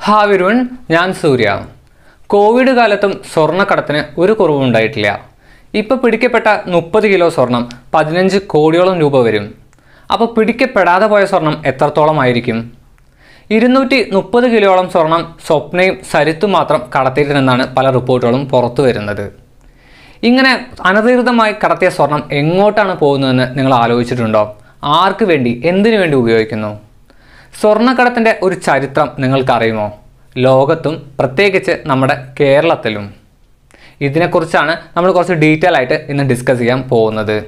ഹാവിരുൺ ഞാൻ സൂര്യ കോവിഡ് കാലത്തും സ്വർണ്ണക്കടത്തിന് ഒരു കുറവും ഉണ്ടായിട്ടില്ല ഇപ്പോൾ പിടിക്കപ്പെട്ട മുപ്പത് കിലോ സ്വർണം പതിനഞ്ച് കോടിയോളം രൂപ വരും അപ്പോൾ പിടിക്കപ്പെടാതെ പോയ സ്വർണം എത്രത്തോളം ആയിരിക്കും ഇരുന്നൂറ്റി മുപ്പത് കിലോളം സ്വർണം സ്വപ്നയും സരിത്തും മാത്രം കടത്തിയിട്ടുണ്ടെന്നാണ് പല റിപ്പോർട്ടുകളും പുറത്തു വരുന്നത് ഇങ്ങനെ അനധികൃതമായി കടത്തിയ സ്വർണം എങ്ങോട്ടാണ് പോകുന്നതെന്ന് നിങ്ങൾ ആലോചിച്ചിട്ടുണ്ടോ ആർക്ക് വേണ്ടി എന്തിനു വേണ്ടി ഉപയോഗിക്കുന്നു സ്വർണ്ണക്കടത്തിൻ്റെ ഒരു ചരിത്രം നിങ്ങൾക്കറിയുമോ ലോകത്തും പ്രത്യേകിച്ച് നമ്മുടെ കേരളത്തിലും ഇതിനെക്കുറിച്ചാണ് നമ്മൾ കുറച്ച് ഡീറ്റെയിൽ ആയിട്ട് ഇന്ന് ഡിസ്കസ് ചെയ്യാൻ പോകുന്നത്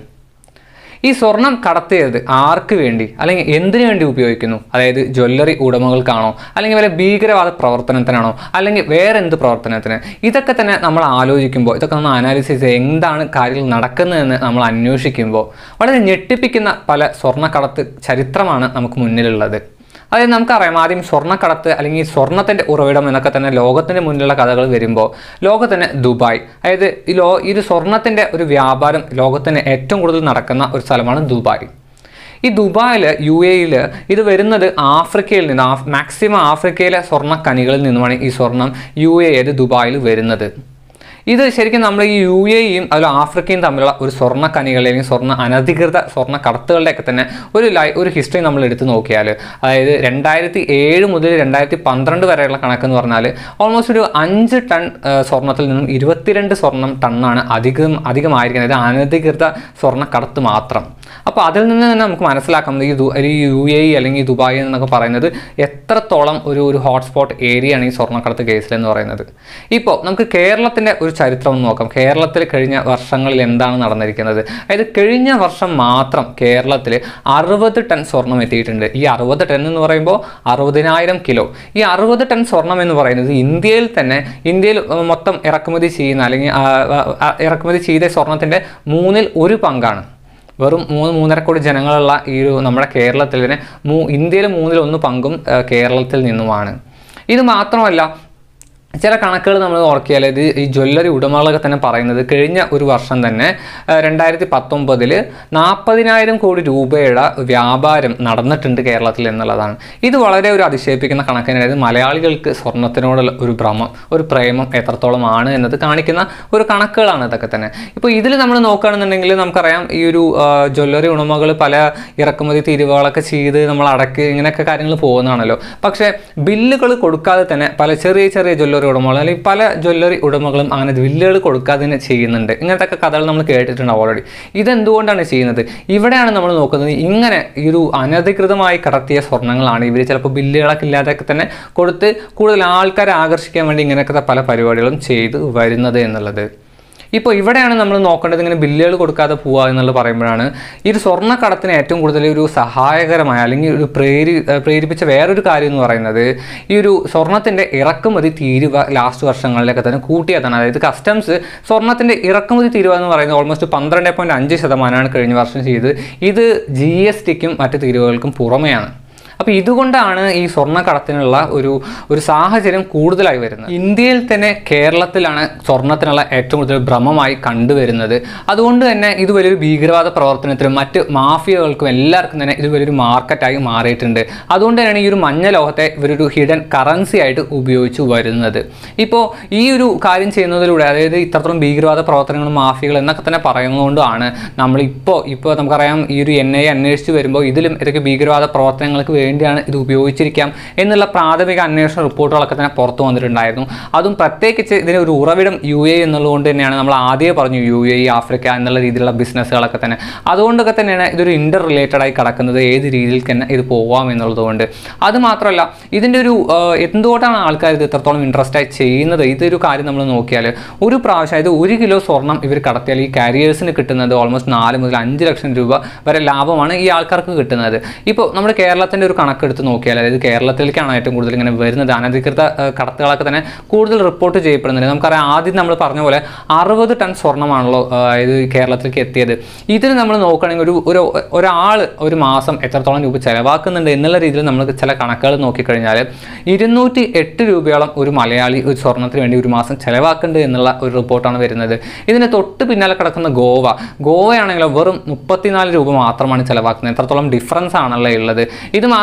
ഈ സ്വർണം കടത്തിയത് ആർക്ക് വേണ്ടി അല്ലെങ്കിൽ എന്തിനു വേണ്ടി ഉപയോഗിക്കുന്നു അതായത് ജ്വല്ലറി ഉടമകൾക്കാണോ അല്ലെങ്കിൽ വല്ല ഭീകരവാദ പ്രവർത്തനത്തിനാണോ അല്ലെങ്കിൽ വേറെ എന്ത് പ്രവർത്തനത്തിന് ഇതൊക്കെ തന്നെ നമ്മൾ ആലോചിക്കുമ്പോൾ ഇതൊക്കെ നമ്മൾ അനാലിസിസ് ചെയ്ത് എന്താണ് കാര്യങ്ങൾ നടക്കുന്നതെന്ന് നമ്മൾ അന്വേഷിക്കുമ്പോൾ വളരെ ഞെട്ടിപ്പിക്കുന്ന പല സ്വർണ്ണക്കടത്ത് ചരിത്രമാണ് നമുക്ക് മുന്നിലുള്ളത് അതായത് നമുക്കറിയാം ആദ്യം സ്വർണ്ണക്കടത്ത് അല്ലെങ്കിൽ സ്വർണ്ണത്തിൻ്റെ ഉറവിടം എന്നൊക്കെ തന്നെ ലോകത്തിൻ്റെ മുന്നിലുള്ള കഥകൾ വരുമ്പോൾ ലോകത്തിന് ദുബായ് അതായത് ഈ ലോ ഈ ഒരു സ്വർണ്ണത്തിൻ്റെ ഒരു വ്യാപാരം ലോകത്തിന് ഏറ്റവും കൂടുതൽ നടക്കുന്ന ഒരു സ്ഥലമാണ് ദുബായ് ഈ ദുബായിൽ യു എയിൽ ഇത് വരുന്നത് ആഫ്രിക്കയിൽ നിന്ന് ആഫ് മാക്സിമം ആഫ്രിക്കയിലെ സ്വർണ്ണ കനികളിൽ നിന്നുമാണ് ഈ സ്വർണം യു എ ഏത് ദുബായിൽ വരുന്നത് ഇത് ശരിക്കും നമ്മൾ ഈ യു എയും അതുപോലെ ആഫ്രിക്കയും തമ്മിലുള്ള ഒരു സ്വർണ്ണ കനികൾ അല്ലെങ്കിൽ സ്വർണ്ണ അനധികൃത സ്വർണ്ണ കടത്തുകളുടെയൊക്കെ തന്നെ ഒരു ലൈ ഒരു ഹിസ്റ്ററി നമ്മൾ എടുത്തു നോക്കിയാൽ അതായത് രണ്ടായിരത്തി ഏഴ് മുതൽ രണ്ടായിരത്തി പന്ത്രണ്ട് വരെയുള്ള കണക്കെന്ന് പറഞ്ഞാൽ ഓൾമോസ്റ്റ് ഒരു അഞ്ച് ടൺ ആ, സ്വർണ്ണത്തിൽ നിന്നും ഇരുപത്തിരണ്ട് സ്വർണ്ണം ടണ്ണാണ് അധികം അധികമായിരിക്കുന്നത് ഇത് അനധികൃത സ്വർണ്ണ കടത്ത് മാത്രം അപ്പോൾ അതിൽ നിന്ന് തന്നെ നമുക്ക് മനസ്സിലാക്കാം ഈ ദു- ഈ യു എ ഇ അല്ലെങ്കിൽ ദുബായ് എന്നൊക്കെ പറയുന്നത് എത്രത്തോളം ഒരു ഒരു ഹോട്ട്സ്പോട്ട് ഏരിയയാണ് ഈ സ്വർണ്ണക്കടത്ത് കേസിൽ എന്ന് പറയുന്നത് ഇപ്പോൾ നമുക്ക് കേരളത്തിൻ്റെ ഒരു ചരിത്രം ഒന്ന് നോക്കാം കേരളത്തിൽ കഴിഞ്ഞ വർഷങ്ങളിൽ എന്താണ് നടന്നിരിക്കുന്നത് അതായത് കഴിഞ്ഞ വർഷം മാത്രം കേരളത്തിൽ അറുപത് ടൺ സ്വർണം എത്തിയിട്ടുണ്ട് ഈ അറുപത് ടൺ എന്ന് പറയുമ്പോൾ അറുപതിനായിരം കിലോ ഈ അറുപത് ടൺ സ്വർണം എന്ന് പറയുന്നത് ഇന്ത്യയിൽ തന്നെ ഇന്ത്യയിൽ ഏർ, മൊത്തം ഇറക്കുമതി ചെയ്യുന്ന അല്ലെങ്കിൽ ആ, ആ, ആ, ഇറക്കുമതി ചെയ്ത സ്വർണത്തിൻ്റെ മൂന്നിൽ ഒരു പങ്കാണ് വെറും മൂന്ന് മൂന്നര കോടി ജനങ്ങളുള്ള ഈ ഒരു നമ്മുടെ കേരളത്തിൽ തന്നെ മൂ ഇന്ത്യയിൽ മൂന്നിൽ ഒന്ന് പങ്കും ആ, കേരളത്തിൽ നിന്നുമാണ് ഇത് മാത്രമല്ല ചില കണക്കുകൾ നമ്മൾ ഓർക്കിയാൽ ഇത് ഈ ജ്വല്ലറി ഉടമകളൊക്കെ തന്നെ പറയുന്നത് കഴിഞ്ഞ ഒരു വർഷം തന്നെ രണ്ടായിരത്തി പത്തൊമ്പതിൽ നാൽപ്പതിനായിരം കോടി രൂപയുടെ വ്യാപാരം നടന്നിട്ടുണ്ട് കേരളത്തിൽ എന്നുള്ളതാണ് ഇത് വളരെ ഒരു അതിശയിപ്പിക്കുന്ന കണക്കിന് അതായത് മലയാളികൾക്ക് സ്വർണത്തിനോടുള്ള ഒരു ഭ്രമം ഒരു പ്രേമം എത്രത്തോളമാണ് എന്നത് കാണിക്കുന്ന ഒരു കണക്കുകളാണ് ഇതൊക്കെ തന്നെ ഇപ്പോൾ ഇതിൽ നമ്മൾ നോക്കുകയാണെന്നുണ്ടെങ്കിൽ നമുക്കറിയാം ഈ ഒരു ആ, ജ്വല്ലറി ഉടമകൾ പല ഇറക്കുമതി തീരുവകളൊക്കെ ചെയ്ത് നമ്മൾ അടക്ക് ഇങ്ങനെയൊക്കെ കാര്യങ്ങൾ പോകുന്നതാണല്ലോ പക്ഷേ ബില്ലുകൾ കൊടുക്കാതെ തന്നെ പല ചെറിയ ചെറിയ ജ്വല്ലറി ഉടമകൾ അല്ലെങ്കിൽ പല ജ്വല്ലറി ഉടമകളും അങ്ങനെ ബില്ലുകൾ കൊടുക്കാതെ തന്നെ ചെയ്യുന്നുണ്ട് ഇങ്ങനത്തെ ഒക്കെ കഥകൾ നമ്മൾ കേട്ടിട്ടുണ്ട് ഓൾറെഡി ഇതെന്തുകൊണ്ടാണ് ചെയ്യുന്നത് ഇവിടെയാണ് നമ്മൾ നോക്കുന്നത് ഇങ്ങനെ ഈ ഒരു അനധികൃതമായി കടത്തിയ സ്വർണ്ണങ്ങളാണ് ഇവർ ചിലപ്പോൾ ബില്ലുകളൊക്കെ ഇല്ലാതെയൊക്കെ തന്നെ കൊടുത്ത് കൂടുതൽ ആൾക്കാരെ ആകർഷിക്കാൻ വേണ്ടി ഇങ്ങനെയൊക്കെ പല പരിപാടികളും ചെയ്ത് വരുന്നത് എന്നുള്ളത് ഇപ്പോൾ ഇവിടെയാണ് നമ്മൾ നോക്കേണ്ടത് ഇങ്ങനെ ബില്ലുകൾ കൊടുക്കാതെ പോവുക എന്നുള്ളത് പറയുമ്പോഴാണ് ഈ ഒരു സ്വർണ്ണക്കടത്തിന് ഏറ്റവും കൂടുതൽ ഒരു സഹായകരമായ അല്ലെങ്കിൽ ഒരു പ്രേരി ഏർ പ്രേരിപ്പിച്ച വേറൊരു കാര്യം എന്ന് പറയുന്നത് ഈ ഒരു സ്വർണ്ണത്തിൻ്റെ ഇറക്കുമതി തീരുവ ലാസ്റ്റ് വർഷങ്ങളിലൊക്കെ തന്നെ കൂട്ടിയതാണ് അതായത് കസ്റ്റംസ് സ്വർണ്ണത്തിൻ്റെ ഇറക്കുമതി തീരുവ എന്ന് പറയുന്നത് ഓൾമോസ്റ്റ് പന്ത്രണ്ട് പോയിൻറ്റ് അഞ്ച് ശതമാനമാണ് കഴിഞ്ഞ വർഷം ചെയ്ത് ഇത് ജി എസ് ടിക്കും മറ്റ് തീരുവകൾക്കും പുറമെയാണ് അപ്പോൾ ഇതുകൊണ്ടാണ് ഈ സ്വർണ്ണക്കടത്തിനുള്ള ഒരു ഒരു സാഹചര്യം കൂടുതലായി വരുന്നത് ഇന്ത്യയിൽ തന്നെ കേരളത്തിലാണ് സ്വർണ്ണത്തിനുള്ള ഏറ്റവും കൂടുതൽ ഭ്രമമായി കണ്ടുവരുന്നത് അതുകൊണ്ട് തന്നെ ഇത് വലിയൊരു ഭീകരവാദ പ്രവർത്തനത്തിനും മറ്റ് മാഫിയകൾക്കും എല്ലാവർക്കും തന്നെ ഇത് വലിയൊരു മാർക്കറ്റായി മാറിയിട്ടുണ്ട് അതുകൊണ്ട് തന്നെയാണ് ഈ ഒരു മഞ്ഞ ലോഹത്തെ ഇവരൊരു ഹിഡൻ കറൻസി ആയിട്ട് ഉപയോഗിച്ചു വരുന്നത് ഇപ്പോൾ ഈ ഒരു കാര്യം ചെയ്യുന്നതിലൂടെ അതായത് ഇത്രത്തോളം ഭീകരവാദ പ്രവർത്തനങ്ങളും മാഫിയകൾ എന്നൊക്കെ തന്നെ പറയുന്നതുകൊണ്ടാണ് നമ്മളിപ്പോൾ ഇപ്പോൾ നമുക്കറിയാം ഈ ഒരു എൻ ഐ അന്വേഷിച്ച് വരുമ്പോൾ ഇതിലും ഇതൊക്കെ ഭീകരവാദ പ്രവർത്തനങ്ങൾക്ക് വേണ്ടിയാണ് ഇത് ഉപയോഗിച്ചിരിക്കാം എന്നുള്ള പ്രാഥമിക അന്വേഷണ റിപ്പോർട്ടുകളൊക്കെ തന്നെ പുറത്തു വന്നിട്ടുണ്ടായിരുന്നു അതും പ്രത്യേകിച്ച് ഇതിന് ഒരു ഉറവിടം യു എ എന്നുള്ളതുകൊണ്ട് തന്നെയാണ് നമ്മൾ ആദ്യമേ പറഞ്ഞു യു എ ആഫ്രിക്ക എന്നുള്ള രീതിയിലുള്ള ബിസിനസ്സുകളൊക്കെ തന്നെ അതുകൊണ്ടൊക്കെ തന്നെയാണ് ഇതൊരു ഇൻ്റർ റിലേറ്റഡ് ആയി കിടക്കുന്നത് ഏത് രീതിയിൽ തന്നെ ഇത് പോവാം എന്നുള്ളതുകൊണ്ട് അത് മാത്രമല്ല ഇതിൻ്റെ ഒരു ആ, എന്തുകൊണ്ടാണ് ആൾക്കാർ ഇത് ഇത്രത്തോളം ഇൻട്രസ്റ്റ് ആയി ചെയ്യുന്നത് ഇതൊരു കാര്യം നമ്മൾ നോക്കിയാൽ ഒരു പ്രാവശ്യം അതായത് ഒരു കിലോ സ്വർണം ഇവർ കടത്തിയാൽ ഈ കാരിയേഴ്സിന് കിട്ടുന്നത് ഓൾമോസ്റ്റ് നാല് മുതൽ അഞ്ച് ലക്ഷം രൂപ വരെ ലാഭമാണ് ഈ ആൾക്കാർക്ക് കിട്ടുന്നത് ഇപ്പോൾ നമ്മുടെ കേരളത്തിൻ്റെ ഒരു കണക്കെടുത്ത് നോക്കിയാൽ അതായത് കേരളത്തിലേക്കാണ് ഏറ്റവും കൂടുതൽ ഇങ്ങനെ വരുന്നത് അനധികൃത ആ, കടത്തുകളൊക്കെ തന്നെ കൂടുതൽ റിപ്പോർട്ട് ചെയ്യപ്പെടുന്നുണ്ട് നമുക്കറിയാം ആദ്യം നമ്മൾ പറഞ്ഞ പോലെ അറുപത് ടൺ സ്വർണ്ണമാണല്ലോ ആ, ഇത് കേരളത്തിലേക്ക് എത്തിയത് ഇതിന് നമ്മൾ നോക്കുകയാണെങ്കിൽ ഒരു ഒരു ഒരാൾ ഒരു മാസം എത്രത്തോളം രൂപ ചെലവാക്കുന്നുണ്ട് എന്നുള്ള രീതിയിൽ നമ്മൾ ചില കണക്കുകൾ നോക്കിക്കഴിഞ്ഞാൽ ഇരുന്നൂറ്റി എട്ട് രൂപയോളം ഒരു മലയാളി ഒരു സ്വർണ്ണത്തിന് വേണ്ടി ഒരു മാസം ചെലവാക്കുന്നുണ്ട് എന്നുള്ള ഒരു റിപ്പോർട്ടാണ് വരുന്നത് ഇതിന് തൊട്ട് പിന്നാലെ കിടക്കുന്ന ഗോവ ഗോവയാണെങ്കിലോ വെറും മുപ്പത്തിനാല് രൂപ മാത്രമാണ് ചെലവാക്കുന്നത് എത്രത്തോളം ഡിഫറൻസ് ആണല്ലോ ഉള്ളത് ഇത് മാത്രം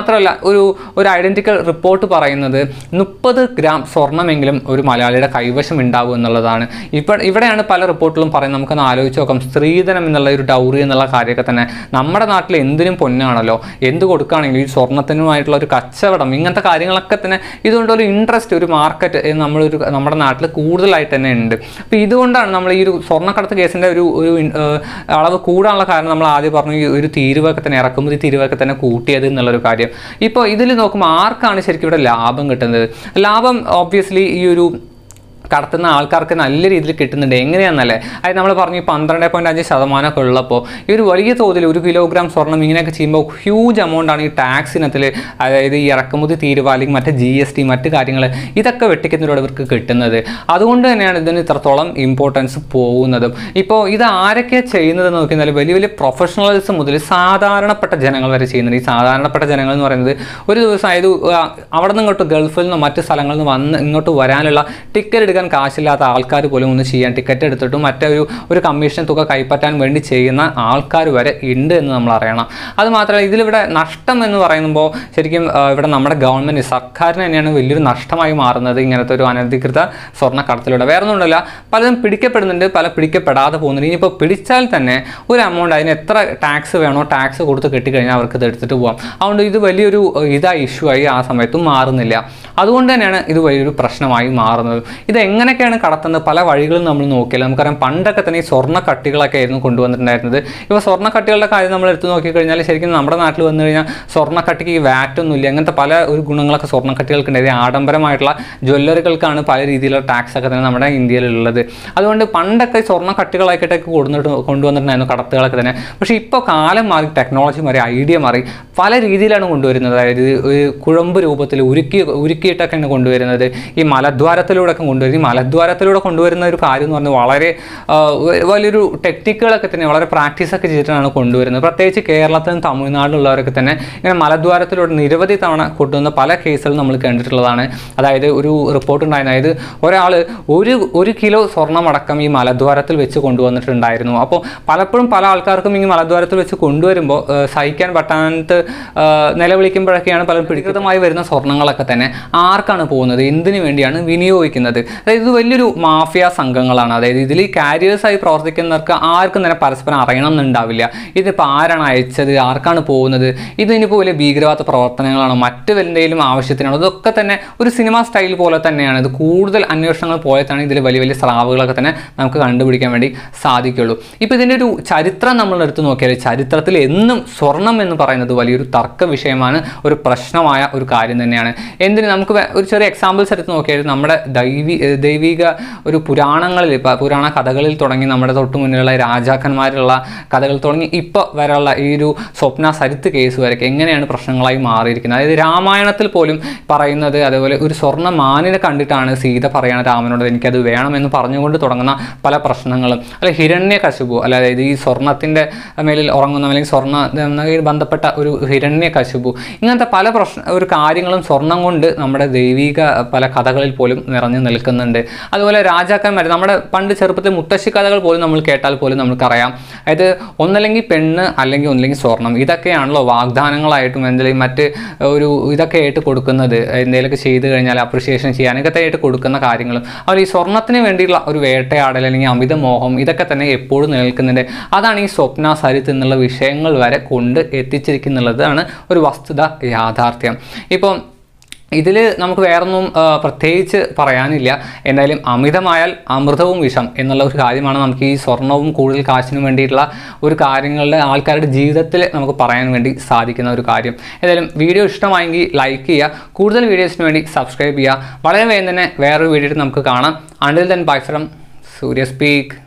മാത്രമല്ല ഒരു ഒരു ഐഡൻറ്റിക്കൽ റിപ്പോർട്ട് പറയുന്നത് മുപ്പത് ഗ്രാം സ്വർണ്ണമെങ്കിലും ഒരു മലയാളിയുടെ കൈവശം ഉണ്ടാവും എന്നുള്ളതാണ് ഇപ്പോൾ ഇവിടെയാണ് പല റിപ്പോർട്ടിലും പറയുന്നത് നമുക്കൊന്ന് ആലോചിച്ച് നോക്കാം സ്ത്രീധനം എന്നുള്ള ഒരു ഡൗറി എന്നുള്ള കാര്യമൊക്കെ തന്നെ നമ്മുടെ നാട്ടിൽ എന്തിനും പൊന്നാണല്ലോ എന്ത് കൊടുക്കുകയാണെങ്കിലും ഈ സ്വർണ്ണത്തിനുമായിട്ടുള്ള ഒരു കച്ചവടം ഇങ്ങനത്തെ കാര്യങ്ങളൊക്കെ തന്നെ ഇതുകൊണ്ട് ഒരു ഇൻട്രസ്റ്റ് ഒരു മാർക്കറ്റ് നമ്മളൊരു നമ്മുടെ നാട്ടിൽ കൂടുതലായിട്ട് തന്നെ ഉണ്ട് അപ്പോൾ ഇതുകൊണ്ടാണ് നമ്മൾ ഈ ഒരു സ്വർണ്ണക്കടത്ത് കേസിൻ്റെ ഒരു ഒരു ഇൻ- ഏഹ് അളവ് കൂടാനുള്ള കാരണം നമ്മൾ ആദ്യം പറഞ്ഞു ഈ ഒരു തീരുവൊക്കെ തന്നെ ഇറക്കുമതി തീരുവൊക്കെ തന്നെ കൂട്ടിയത് എന്നുള്ളൊരു കാര്യം ഇപ്പോൾ ഇതിൽ നോക്കുമ്പോൾ ആർക്കാണ് ശരിക്കും ഇവിടെ ലാഭം കിട്ടുന്നത് ലാഭം ഓബ്വിയസ്ലി ഈ ഒരു കടത്തുന്ന ആൾക്കാർക്ക് നല്ല രീതിയിൽ കിട്ടുന്നുണ്ട് എങ്ങനെയാണെന്നല്ലേ അതായത് നമ്മൾ പറഞ്ഞു ഈ പന്ത്രണ്ട് പോയിൻറ്റ് അഞ്ച് ശതമാനമൊക്കെ ഉള്ളപ്പോൾ ഈ ഒരു വലിയ തോതിൽ ഒരു കിലോഗ്രാം സ്വർണം ഇങ്ങനെയൊക്കെ ചെയ്യുമ്പോൾ ഹ്യൂജ് എമൗണ്ട് ആണ് ഈ ടാക്സ് ഇനത്തിൽ അതായത് ഈ ഇറക്കുമതി തീരുവ അല്ലെങ്കിൽ മറ്റ് ജി എസ് ടി മറ്റ് കാര്യങ്ങൾ ഇതൊക്കെ വെട്ടിക്കുന്നതിലൂടെ ഇവർക്ക് കിട്ടുന്നത് അതുകൊണ്ട് തന്നെയാണ് ഇതിന് ഇത്രത്തോളം ഇമ്പോർട്ടൻസ് പോകുന്നതും ഇപ്പോൾ ഇത് ആരൊക്കെയാണ് ചെയ്യുന്നതെന്ന് നോക്കിയാൽ വലിയ വലിയ പ്രൊഫഷണൽസ് മുതൽ സാധാരണപ്പെട്ട ജനങ്ങൾ വരെ ചെയ്യുന്നുണ്ട് ഈ സാധാരണപ്പെട്ട ജനങ്ങൾ എന്ന് പറയുന്നത് ഒരു ദിവസം അതായത് ആ, അവിടെ നിന്ന് ഇങ്ങോട്ട് ഗൾഫിൽ നിന്നോ മറ്റ് സ്ഥലങ്ങളിൽ നിന്ന് വന്ന് ഇങ്ങോട്ട് വരാനുള്ള ടിക്കറ്റ് എടുക്കാൻ കാശില്ലാത്ത ആൾക്കാർ പോലും ഒന്ന് ചെയ്യാൻ ടിക്കറ്റ് എടുത്തിട്ടും മറ്റൊരു ഒരു കമ്മീഷൻ തുക കൈപ്പറ്റാൻ വേണ്ടി ചെയ്യുന്ന ആൾക്കാർ വരെ ഉണ്ട് എന്ന് നമ്മൾ അറിയണം അത് മാത്രമല്ല ഇതിലിവിടെ നഷ്ടം എന്ന് പറയുമ്പോൾ ശരിക്കും ആ, ഇവിടെ നമ്മുടെ ഗവൺമെൻറ് സർക്കാരിന് തന്നെയാണ് വലിയൊരു നഷ്ടമായി മാറുന്നത് ഇങ്ങനത്തെ ഒരു അനധികൃത സ്വർണ്ണ കടത്തിലൂടെ വേറെ ഒന്നുമില്ല പലതും പിടിക്കപ്പെടുന്നുണ്ട് പല പിടിക്കപ്പെടാതെ പോകുന്നുണ്ട് ഇനിയിപ്പോൾ പിടിച്ചാൽ തന്നെ ഒരു എമൗണ്ട് അതിന് എത്ര ടാക്സ് വേണോ ടാക്സ് കൊടുത്ത് കെട്ടിക്കഴിഞ്ഞാൽ അവർക്ക് ഇത് എടുത്തിട്ട് പോകാം അതുകൊണ്ട് ഇത് വലിയൊരു ഏഹ്, ഇതായി ഇഷ്യൂ ആയി ആ സമയത്തും മാറുന്നില്ല അതുകൊണ്ട് തന്നെയാണ് ഇത് വലിയൊരു പ്രശ്നമായി മാറുന്നത് ഇത് എങ്ങനെയൊക്കെയാണ് കടത്തുന്നത് പല വഴികളും നമ്മൾ നോക്കിയാൽ നമുക്കറിയാം പണ്ടൊക്കെ തന്നെ ഈ സ്വർണ്ണ കട്ടികളൊക്കെ ആയിരുന്നു കൊണ്ടുവന്നിട്ടുണ്ടായിരുന്നത് ഇപ്പോൾ സ്വർണ്ണ കട്ടികളുടെ കാര്യം നമ്മൾ എടുത്തു നോക്കിക്കഴിഞ്ഞാൽ ശരിക്കും നമ്മുടെ നാട്ടിൽ വന്നു കഴിഞ്ഞാൽ സ്വർണ്ണക്കട്ടിക്ക് ഈ VAT ഒന്നുമില്ല അങ്ങനത്തെ പല ഒരു ഗുണങ്ങളൊക്കെ സ്വർണ്ണക്കട്ടികൾക്ക് ഉണ്ട് അതായത് ആഡംബരമായിട്ടുള്ള ജ്വല്ലറികൾക്കാണ് പല രീതിയിലുള്ള ടാക്സ് ഒക്കെ തന്നെ നമ്മുടെ ഇന്ത്യയിലുള്ളത് അതുകൊണ്ട് പണ്ടൊക്കെ സ്വർണ്ണ കട്ടികളായിട്ടൊക്കെ കൊണ്ടുവന്നിട്ട് കൊണ്ടുവന്നിട്ടുണ്ടായിരുന്നു കടത്തുകളൊക്കെ തന്നെ പക്ഷേ ഇപ്പോൾ കാലം മാറി ടെക്നോളജി മാറി ഐഡിയ മാറി പല രീതിയിലാണ് കൊണ്ടുവരുന്നത് അതായത് ഒരു കുഴമ്പ് രൂപത്തിൽ ഉരുക്കി ഉരുക്കിയിട്ടൊക്കെയാണ് കൊണ്ടുവരുന്നത് ഈ മലദ്വാരത്തിലൂടെ ഒക്കെ കൊണ്ടുവരും ഈ മലദ്വാരത്തിലൂടെ കൊണ്ടുവരുന്ന ഒരു കാര്യം എന്ന് പറഞ്ഞാൽ വളരെ ആ, വ- വലിയൊരു ടെക്നിക്കുകളൊക്കെ തന്നെ വളരെ പ്രാക്ടീസ് ഒക്കെ ചെയ്തിട്ടാണ് കൊണ്ടുവരുന്നത് പ്രത്യേകിച്ച് കേരളത്തിലും തമിഴ്നാട്ടിലുള്ളവരൊക്കെ തന്നെ ഇങ്ങനെ മലദ്വാരത്തിലൂടെ നിരവധി തവണ കൊണ്ടുവന്ന പല കേസുകളും നമ്മൾ കണ്ടിട്ടുള്ളതാണ് അതായത് ഒരു റിപ്പോർട്ട് ഉണ്ടായിരുന്നു അതായത് ഒരാൾ ഒരു ഒരു കിലോ സ്വർണ്ണമടക്കം ഈ മലദ്വാരത്തിൽ വെച്ച് കൊണ്ടുവന്നിട്ടുണ്ടായിരുന്നു അപ്പോൾ പലപ്പോഴും പല ആൾക്കാർക്കും ഈ മലദ്വാരത്തിൽ വെച്ച് കൊണ്ടുവരുമ്പോൾ ആ, സഹിക്കാൻ പറ്റാത്ത ആ, നിലവിളിക്കുമ്പോഴൊക്കെയാണ് പലരും പിടികൃതമായി വരുന്ന സ്വർണ്ണങ്ങളൊക്കെ തന്നെ ആർക്കാണ് പോകുന്നത് എന്തിനു വേണ്ടിയാണ് വിനിയോഗിക്കുന്നത് അതായത് ഇത് വലിയൊരു മാഫിയ സംഘങ്ങളാണ് അതായത് ഇതിൽ കാരിയേഴ്സായി പ്രവർത്തിക്കുന്നവർക്ക് ആർക്കും തന്നെ പരസ്പരം അറിയണം എന്നുണ്ടാവില്ല ഇതിപ്പോൾ ആരാണ് അയച്ചത് ആർക്കാണ് പോകുന്നത് ഇതിനിപ്പോൾ വലിയ ഭീകരവാദ പ്രവർത്തനങ്ങളാണോ മറ്റ് എന്തെങ്കിലും ആവശ്യത്തിനാണോ ഇതൊക്കെ തന്നെ ഒരു സിനിമ സ്റ്റൈൽ പോലെ തന്നെയാണ് ഇത് കൂടുതൽ അന്വേഷണങ്ങൾ പോയതാണ് ഇതിൽ വലിയ വലിയ സ്രാവുകളൊക്കെ തന്നെ നമുക്ക് കണ്ടുപിടിക്കാൻ വേണ്ടി സാധിക്കുള്ളൂ ഇപ്പോൾ ഇതിൻ്റെ ഒരു ചരിത്രം നമ്മൾ എടുത്തു നോക്കിയാൽ ചരിത്രത്തിൽ എന്നും സ്വർണം എന്ന് പറയുന്നത് വലിയൊരു തർക്ക വിഷയമാണ് ഒരു പ്രശ്നമായ ഒരു കാര്യം തന്നെയാണ് എന്തിന് നമുക്ക് വേ- ഒരു ചെറിയ എക്സാമ്പിൾസ് എടുത്ത് നോക്കിയാൽ നമ്മുടെ ദൈവി ഏഹ് ദൈവിക ഒരു പുരാണങ്ങളിൽ ഇപ്പോൾ പുരാണ കഥകളിൽ തുടങ്ങി നമ്മുടെ തൊട്ട് മുന്നിലുള്ള രാജാക്കന്മാരുള്ള കഥകൾ തുടങ്ങി ഇപ്പോൾ വരെയുള്ള ഈ ഒരു സ്വപ്ന സരിത്ത് കേസ് വരെയൊക്കെ എങ്ങനെയാണ് പ്രശ്നങ്ങളായി മാറിയിരിക്കുന്നത് അതായത് രാമായണത്തിൽ പോലും പറയുന്നത് അതേപോലെ ഒരു സ്വർണ്ണ മാനിനെ കണ്ടിട്ടാണ് സീത പറയണ രാമനോട് എനിക്കത് വേണമെന്ന് പറഞ്ഞുകൊണ്ട് തുടങ്ങുന്ന പല പ്രശ്നങ്ങളും അല്ലെ ഹിരണ്യ കശുപു അല്ല അതായത് ഈ സ്വർണത്തിൻ്റെ മേലിൽ ഉറങ്ങുന്ന അല്ലെങ്കിൽ സ്വർണ്ണ ഇതുമായി ബന്ധപ്പെട്ട ഒരു ഹിരണ്യ കശുപു ഇങ്ങനത്തെ പല പ്രശ്ന ഒരു കാര്യങ്ങളും സ്വർണം കൊണ്ട് നമ്മുടെ ദൈവിക പല കഥകളിൽ പോലും നിറഞ്ഞു നിൽക്കുന്നുണ്ട് അതുപോലെ രാജാക്കന്മാർ നമ്മുടെ പണ്ട് ചെറുപ്പത്തിൽ മുത്തശ്ശി കഥകൾ പോലും നമ്മൾ കേട്ടാൽ പോലും നമുക്കറിയാം അതായത് ഒന്നല്ലെങ്കിൽ പെണ്ണ് അല്ലെങ്കിൽ ഒന്നല്ലെങ്കിൽ സ്വർണം ഇതൊക്കെയാണല്ലോ വാഗ്ദാനങ്ങളായിട്ടും എന്തെങ്കിലും മറ്റ് ഒരു ഇതൊക്കെ ആയിട്ട് കൊടുക്കുന്നത് എന്തെങ്കിലുമൊക്കെ ചെയ്ത് കഴിഞ്ഞാൽ അപ്രിഷിയേഷൻ ചെയ്യാൻ ഇതൊക്കെ ആയിട്ട് കൊടുക്കുന്ന കാര്യങ്ങളും അതുപോലെ ഈ സ്വർണത്തിന് വേണ്ടിയുള്ള ഒരു വേട്ടയാടൽ അല്ലെങ്കിൽ അമിത മോഹം ഇതൊക്കെ തന്നെ എപ്പോഴും നിലനിൽക്കുന്നുണ്ട് അതാണ് ഈ സ്വപ്ന സരിത്ത് എന്നുള്ള വിഷയങ്ങൾ വരെ കൊണ്ട് എത്തിച്ചിരിക്കുന്നുള്ളതാണ് ഒരു വസ്തുത യാഥാർത്ഥ്യം ഇപ്പം ഇതിൽ നമുക്ക് വേറൊന്നും ആ, പ്രത്യേകിച്ച് പറയാനില്ല എന്തായാലും അമിതമായാൽ അമൃതവും വിഷം എന്നുള്ള ഒരു കാര്യമാണ് നമുക്ക് ഈ സ്വർണവും കൂടുതൽ കാശിനും വേണ്ടിയിട്ടുള്ള ഒരു കാര്യങ്ങളുടെ ആൾക്കാരുടെ ജീവിതത്തിൽ നമുക്ക് പറയാൻ വേണ്ടി സാധിക്കുന്ന ഒരു കാര്യം ഏതായാലും വീഡിയോ ഇഷ്ടമായെങ്കിൽ ലൈക്ക് ചെയ്യുക കൂടുതൽ വീഡിയോസിന് വേണ്ടി സബ്സ്ക്രൈബ് ചെയ്യുക വളരെ വേഗം തന്നെ വേറൊരു വീഡിയോ നമുക്ക് കാണാം until then bye from Surya speak